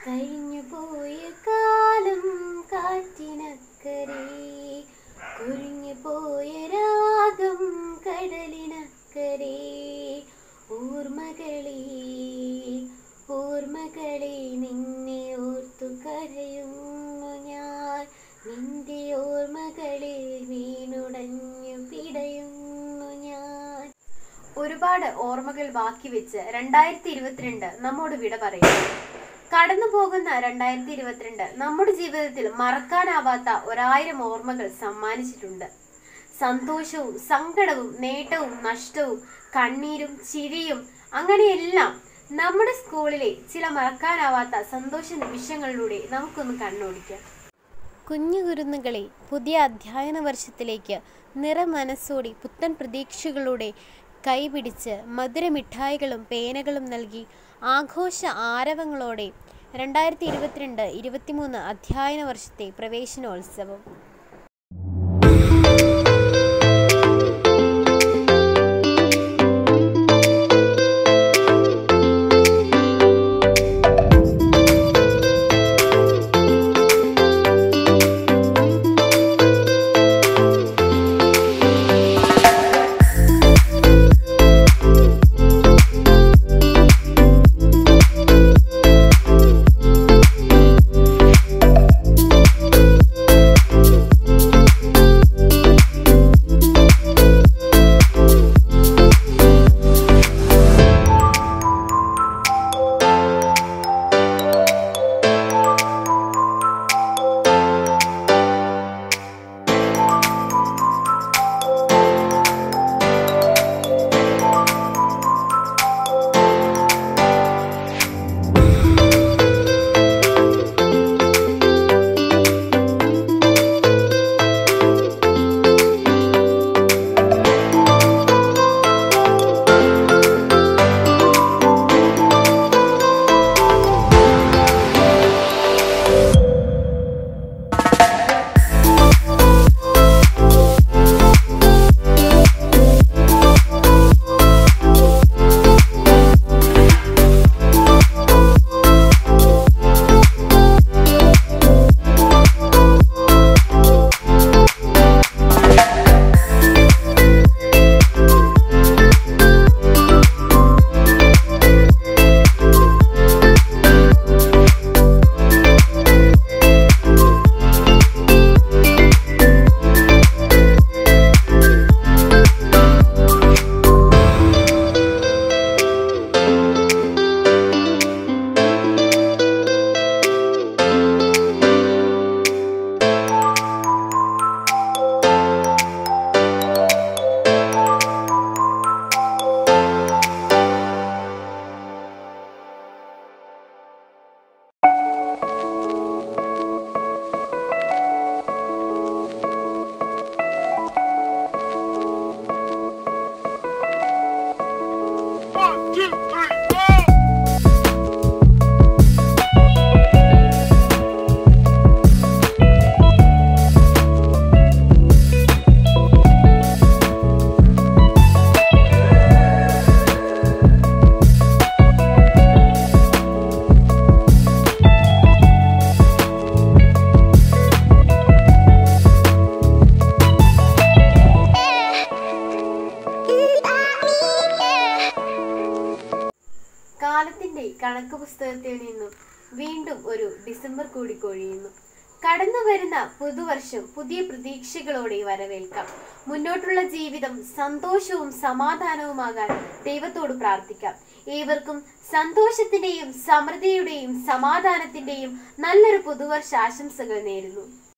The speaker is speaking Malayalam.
കഴിഞ്ഞു പോയ കാലം കാറ്റിനക്കരെ കുരിഞ്ഞു പോയ രാഗം കടലിനക്കരെ ഓർമ്മകളെ ഓർമ്മകളെ നിന്നെ ഓർത്തു കരയുന്നു ഞാൻ നിന്റെ ഓർമ്മകളിൽ വീണുടഞ്ഞു പിടയുന്നു ഞാൻ ഒരുപാട് ഓർമ്മകൾ ബാക്കി വെച്ച് രണ്ടായിരത്തി ഇരുപത്തിരണ്ട് നമ്മോട് വിട പറയും കടന്നു പോകുന്ന രണ്ടായിരത്തി ഇരുപത്തിരണ്ട് നമ്മുടെ ജീവിതത്തിൽ മറക്കാനാവാത്ത ഒരായിരം ഓർമ്മകൾ സമ്മാനിച്ചിട്ടുണ്ട് സന്തോഷവും സങ്കടവും നേട്ടവും നഷ്ടവും കണ്ണീരും ചിരിയും അങ്ങനെയെല്ലാം നമ്മുടെ സ്കൂളിലെ ചില മറക്കാനാവാത്ത സന്തോഷ നിമിഷങ്ങളിലൂടെ നമുക്കൊന്ന് കണ്ണോടിക്കാം കുഞ്ഞു കുരുന്നുകളെ പുതിയ അധ്യയന വർഷത്തിലേക്ക് നിറമനസ്സോടെ പുത്തൻ പ്രതീക്ഷകളോടെ കൈപിടിച്ച് മധുരമിഠായികളും പേനകളും നൽകി ആഘോഷ ആരവങ്ങളോടെ രണ്ടായിരത്തി ഇരുപത്തിരണ്ട് ഇരുപത്തിമൂന്ന് അധ്യയന വർഷത്തെ പ്രവേശനോത്സവം One, two, three, four. കാലത്തിന്റെ കണക്ക് പുസ്തകത്തിൽ നിന്നും വീണ്ടും ഒരു ഡിസംബർ കൂടി കൊഴിയുന്നു കടന്നു വരുന്ന പുതുവർഷം പുതിയ പ്രതീക്ഷകളോടെ വരവേൽക്കാം മുന്നോട്ടുള്ള ജീവിതം സന്തോഷവും സമാധാനവുമാകാൻ ദൈവത്തോട് പ്രാർത്ഥിക്കാം ഏവർക്കും സന്തോഷത്തിന്റെയും സമൃദ്ധിയുടെയും സമാധാനത്തിന്റെയും നല്ലൊരു പുതുവർഷ ആശംസകൾ നേരുന്നു